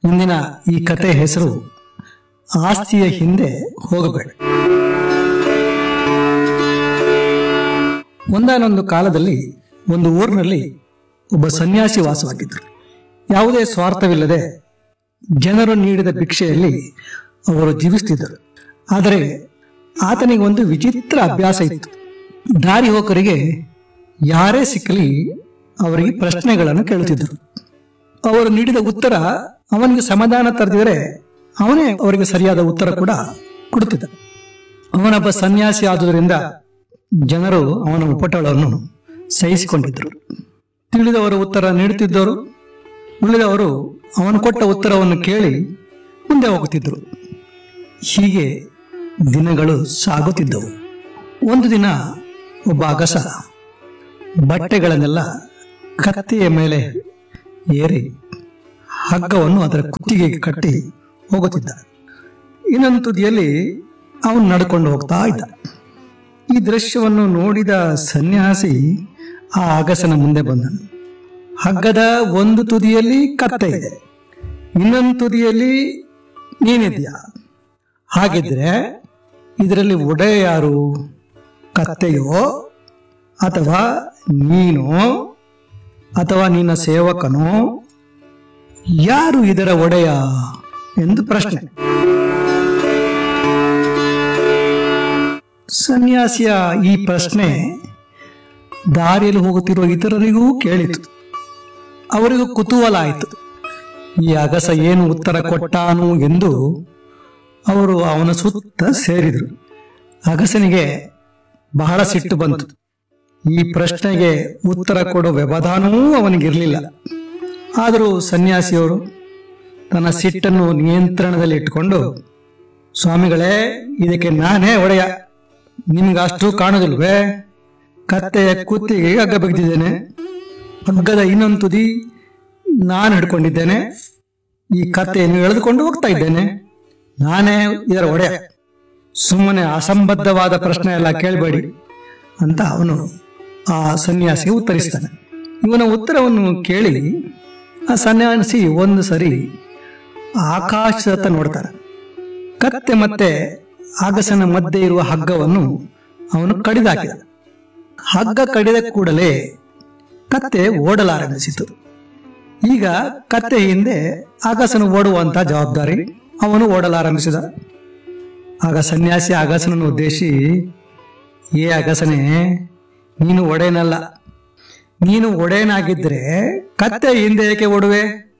ಇಂದಿನ ಈ ಕತೆ ಹೆಸರು ಆಸ್ತಿಯ ಹಿಂದೆ ಹೋಗಬೇಡ ಒಂದಾನೊಂದು ಕಾಲದಲ್ಲಿ ಒಂದು ಊರಿನಲ್ಲಿ ಒಬ್ಬ ಸನ್ಯಾಸಿ ವಾಸವಾಗಿದ್ದರು ಯಾವುದೇ ಸ್ವಾರ್ಥವಿಲ್ಲದೆ ಜನರು ನೀಡಿದ ಭಿಕ್ಷೆಯಲ್ಲಿ ಅವರು ಜೀವಿಸ್ತಿದ್ದರು ಆದರೆ ಆತನಿಗೆ ಒಂದು ವಿಚಿತ್ರ ಅಭ್ಯಾಸ ಇತ್ತು ದಾರಿ ಹೋಕರಿಗೆ ಯಾರೇ ಸಿಕ್ಕಲಿ ಅವರಿಗೆ ಪ್ರಶ್ನೆಗಳನ್ನು ಕೇಳುತ್ತಿದ್ದರು ಅವರು ನೀಡಿದ ಉತ್ತರ ಅವನಿಗೆ ಸಮಾಧಾನ ತರದಿದ್ರೆ ಅವನೇ ಅವರಿಗೆ ಸರಿಯಾದ ಉತ್ತರ ಕೂಡ ಕೊಡುತ್ತಿದ್ದ ಅವನೊಬ್ಬ ಸನ್ಯಾಸಿ ಆದುದರಿಂದ ಜನರು ಅವನ ಉಪಟಳವನ್ನು ಸಹಿಸಿಕೊಂಡಿದ್ದರು ತಿಳಿದವರು ಉತ್ತರ ನೀಡುತ್ತಿದ್ದರು ಉಳಿದವರು ಅವನು ಕೊಟ್ಟ ಉತ್ತರವನ್ನು ಕೇಳಿ ಮುಂದೆ ಹೋಗುತ್ತಿದ್ದರು ಹೀಗೆ ದಿನಗಳು ಸಾಗುತ್ತಿದ್ದವು ಒಂದು ದಿನ ಒಬ್ಬ ಅಗಸ ಬಟ್ಟೆಗಳನ್ನೆಲ್ಲ ಕತ್ತೆಯ ಮೇಲೆ ಏರಿ ಹಗ್ಗವನ್ನು ಅದರ ಕುತ್ತಿಗೆಗೆ ಕಟ್ಟಿ ಹೋಗುತ್ತಿದ್ದ ಇನ್ನೊಂದು ತುದಿಯಲ್ಲಿ ಅವನು ನಡ್ಕೊಂಡು ಹೋಗ್ತಾ ಇದ್ದ ಈ ದೃಶ್ಯವನ್ನು ನೋಡಿದ ಸನ್ಯಾಸಿ ಆ ಅಗಸನ ಮುಂದೆ ಬಂದನು ಹಗ್ಗದ ಒಂದು ತುದಿಯಲ್ಲಿ ಕತ್ತೆ ಇದೆ ಇನ್ನೊಂದು ತುದಿಯಲ್ಲಿ ನೀನಿದ್ಯಾ ಹಾಗಿದ್ರೆ ಇದರಲ್ಲಿ ಒಡೆಯ ಯಾರು ಕತ್ತೆಯೋ ಅಥವಾ ನೀನು ಅಥವಾ ನಿನ್ನ ಸೇವಕನೋ ಯಾರು ಇದರ ಒಡೆಯ ಎಂದು ಪ್ರಶ್ನೆ ಸನ್ಯಾಸಿಯ ಈ ಪ್ರಶ್ನೆ ದಾರಿಯಲ್ಲಿ ಹೋಗುತ್ತಿರುವ ಇತರರಿಗೂ ಕೇಳಿತು ಅವರಿಗೂ ಕುತೂಹಲ ಆಯಿತು ಈ ಅಗಸ ಏನು ಉತ್ತರ ಕೊಟ್ಟಾನು ಎಂದು ಅವರು ಅವನ ಸುತ್ತ ಸೇರಿದರು ಅಗಸನಿಗೆ ಬಹಳ ಸಿಟ್ಟು ಬಂತು ಈ ಪ್ರಶ್ನೆಗೆ ಉತ್ತರ ಕೊಡೋ ವ್ಯವಧಾನವೂ ಅವನಿಗಿರಲಿಲ್ಲ ಆದರೂ ಸನ್ಯಾಸಿಯವರು ತನ್ನ ಸಿಟ್ಟನ್ನು ನಿಯಂತ್ರಣದಲ್ಲಿ ಇಟ್ಟುಕೊಂಡು ಸ್ವಾಮಿಗಳೇ ಇದಕ್ಕೆ ನಾನೇ ಒಡೆಯ ನಿಮ್ಗೆ ಅಷ್ಟು ಕಾಣೋದಿಲ್ವೇ ಕತ್ತೆಯ ಕುತ್ತಿಗೆ ಹಗ್ಗ ಬಿಗಿದಿದ್ದೇನೆ ಹಗ್ಗದ ಇನ್ನೊಂದು ತುದಿ ನಾನು ಹಿಡ್ಕೊಂಡಿದ್ದೇನೆ ಈ ಕತ್ತೆಯನ್ನು ಎಳೆದುಕೊಂಡು ಹೋಗ್ತಾ ಇದ್ದೇನೆ ನಾನೇ ಇದರ ಒಡೆಯ ಸುಮ್ಮನೆ ಅಸಂಬದ್ಧವಾದ ಪ್ರಶ್ನೆ ಎಲ್ಲ ಕೇಳಬೇಡಿ ಅಂತ ಅವನು ಆ ಸನ್ಯಾಸಿ ಉತ್ತರಿಸ್ತಾನೆ ಇವನ ಉತ್ತರವನ್ನು ಕೇಳಿ ಆ ಸನ್ಯಾಸಿ ಒಂದು ಸರಿ ಆಕಾಶದತ್ತ ನೋಡ್ತಾನೆ ಕತ್ತೆ ಮತ್ತೆ ಆಗಸನ ಮಧ್ಯೆ ಇರುವ ಹಗ್ಗವನ್ನು ಅವನು ಕಡಿದಾಕಿದ ಹಗ್ಗ ಕಡಿದ ಕೂಡಲೇ ಕತ್ತೆ ಓಡಲಾರಂಭಿಸಿತು ಈಗ ಕತ್ತೆ ಹಿಂದೆ ಆಗಸನು ಓಡುವಂತ ಜವಾಬ್ದಾರಿ ಅವನು ಓಡಲಾರಂಭಿಸಿದ ಆಗ ಸನ್ಯಾಸಿ ಅಗಸನನ್ನು ಉದ್ದೇಶಿ ಏ ಅಗಸನೆ ನೀನು ಒಡೆಯನಲ್ಲ ನೀನು ಒಡೆಯನಾಗಿದ್ರೆ ಕತ್ತೆ ಹಿಂದೆ ಏಕೆ ಓಡುವೆ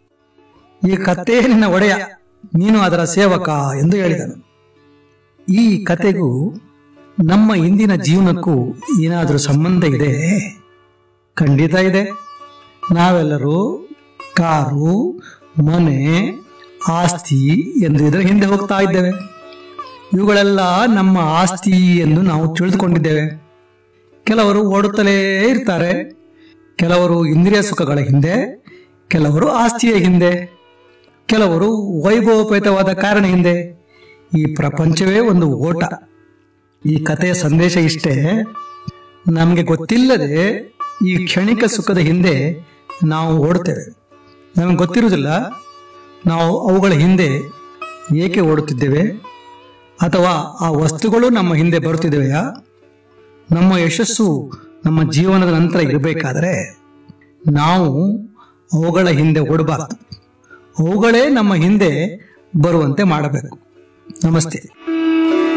ಈ ಕತ್ತೆ ನಿನ್ನ ಒಡೆಯ ನೀನು ಅದರ ಸೇವಕ ಎಂದು ಹೇಳಿದನು ಈ ಕತೆಗೂ ನಮ್ಮ ಇಂದಿನ ಜೀವನಕ್ಕೂ ಏನಾದರೂ ಸಂಬಂಧ ಇದೆ ಖಂಡಿತ ಇದೆ ನಾವೆಲ್ಲರೂ ಕಾರು ಮನೆ ಆಸ್ತಿ ಎಂದು ಇದರ ಹಿಂದೆ ಹೋಗ್ತಾ ಇದ್ದೇವೆ ಇವುಗಳೆಲ್ಲ ನಮ್ಮ ಆಸ್ತಿ ಎಂದು ನಾವು ತಿಳಿದುಕೊಂಡಿದ್ದೇವೆ ಕೆಲವರು ಓಡುತ್ತಲೇ ಇರ್ತಾರೆ ಕೆಲವರು ಇಂದ್ರಿಯ ಸುಖಗಳ ಹಿಂದೆ ಕೆಲವರು ಆಸ್ತಿಯ ಹಿಂದೆ ಕೆಲವರು ವೈಭವೋಪೇತವಾದ ಕಾರಣ ಹಿಂದೆ ಈ ಪ್ರಪಂಚವೇ ಒಂದು ಓಟ ಈ ಕಥೆಯ ಸಂದೇಶ ಇಷ್ಟೇ ನಮಗೆ ಗೊತ್ತಿಲ್ಲದೆ ಈ ಕ್ಷಣಿಕ ಸುಖದ ಹಿಂದೆ ನಾವು ಓಡುತ್ತೇವೆ ನಮಗೆ ಗೊತ್ತಿರುವುದಿಲ್ಲ ನಾವು ಅವುಗಳ ಹಿಂದೆ ಏಕೆ ಓಡುತ್ತಿದ್ದೇವೆ ಅಥವಾ ಆ ವಸ್ತುಗಳು ನಮ್ಮ ಹಿಂದೆ ಬರುತ್ತಿದ್ದೇವೆಯಾ ನಮ್ಮ ಯಶಸ್ಸು ನಮ್ಮ ಜೀವನದ ನಂತರ ಇರಬೇಕಾದರೆ ನಾವು ಅವುಗಳ ಹಿಂದೆ ಓಡಬಾರದು ಅವುಗಳೇ ನಮ್ಮ ಹಿಂದೆ ಬರುವಂತೆ ಮಾಡಬೇಕು ನಮಸ್ತೆ